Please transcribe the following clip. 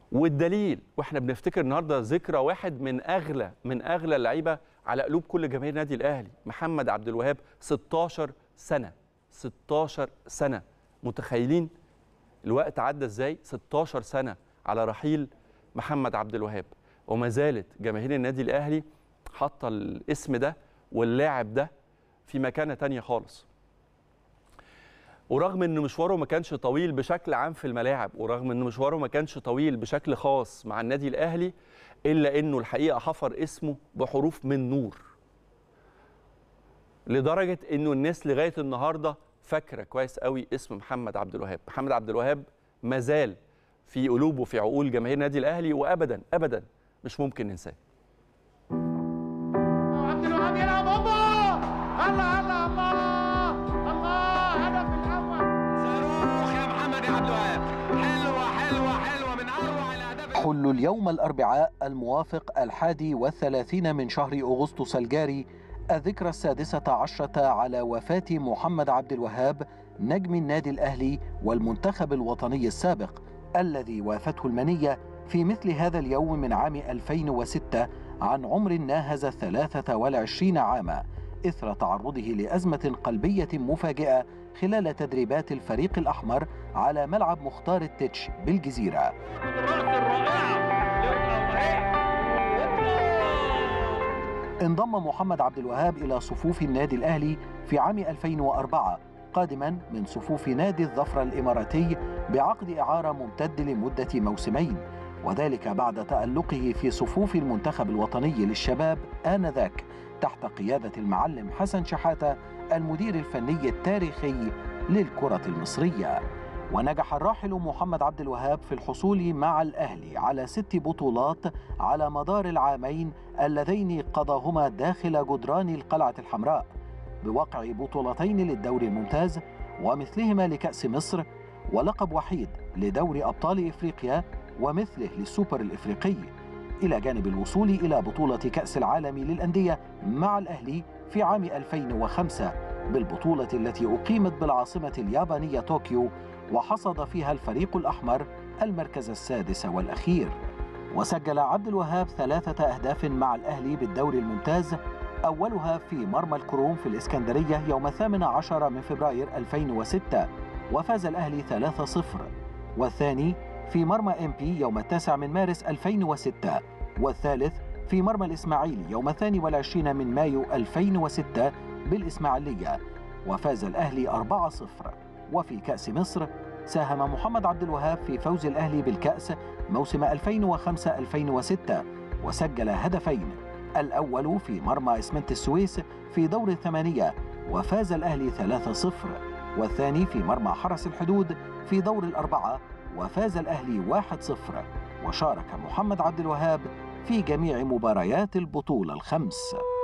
والدليل واحنا بنفتكر النهارده ذكرى واحد من اغلى من اغلى اللعيبه على قلوب كل جماهير النادي الاهلي محمد عبد الوهاب 16 سنه 16 سنه متخيلين الوقت عدى ازاي 16 سنه على رحيل محمد عبد الوهاب وما زالت جماهير النادي الاهلي حاطه الاسم ده واللاعب ده في مكانه تانية خالص ورغم ان مشواره ما كانش طويل بشكل عام في الملاعب ورغم ان مشواره ما كانش طويل بشكل خاص مع النادي الاهلي الا انه الحقيقه حفر اسمه بحروف من نور لدرجه انه الناس لغايه النهارده فاكره كويس قوي اسم محمد عبد الوهاب محمد عبد الوهاب ما زال في قلوب وفي عقول جماهير النادي الاهلي وابدا ابدا مش ممكن ننساه عبد الوهاب يلعب هوبا الله الله الله الله هدف الاول صاروخ يا محمد يا عبد الوهاب حلوه حلوه حلوه من اروع الاهداف حل اليوم الأربعاء الموافق الحادي والثلاثين من شهر أغسطس الجاري الذكرى السادسة عشرة على وفاة محمد عبد الوهاب نجم النادي الأهلي والمنتخب الوطني السابق الذي وافته المنية في مثل هذا اليوم من عام 2006 عن عمر ناهز 23 عاما إثر تعرضه لأزمة قلبية مفاجئة خلال تدريبات الفريق الأحمر على ملعب مختار التتش بالجزيرة الراس الرائعه انضم محمد عبد الوهاب إلى صفوف النادي الأهلي في عام 2004 قادما من صفوف نادي الظفر الإماراتي بعقد إعارة ممتد لمدة موسمين وذلك بعد تألقه في صفوف المنتخب الوطني للشباب آنذاك تحت قيادة المعلم حسن شحاتة المدير الفني التاريخي للكرة المصرية ونجح الراحل محمد عبد الوهاب في الحصول مع الأهلي على ست بطولات على مدار العامين اللذين قضاهما داخل جدران القلعة الحمراء بوقع بطولتين للدوري الممتاز ومثلهما لكأس مصر ولقب وحيد لدوري أبطال إفريقيا ومثله للسوبر الإفريقي إلى جانب الوصول إلى بطولة كأس العالم للأندية مع الأهلي في عام 2005 بالبطولة التي أقيمت بالعاصمة اليابانية طوكيو وحصد فيها الفريق الأحمر المركز السادس والأخير وسجل عبد الوهاب ثلاثة أهداف مع الأهلي بالدوري الممتاز أولها في مرمى الكروم في الإسكندرية يوم 18 من فبراير 2006 وفاز الأهلي 3-0 والثاني في مرمى ام بي يوم التاسع من مارس 2006 والثالث في مرمى الإسماعيلي يوم الثاني والعشرين من مايو 2006 بالإسماعيلية وفاز الأهلي 4-0 وفي كأس مصر ساهم محمد عبد الوهاب في فوز الأهلي بالكأس موسم 2005-2006 وسجل هدفين الأول في مرمى إسمنت السويس في دور الثمانية وفاز الأهلي 3-0 والثاني في مرمى حرس الحدود في دور الأربعة وفاز الأهلي 1-0 وشارك محمد عبد الوهاب في جميع مباريات البطولة الخمس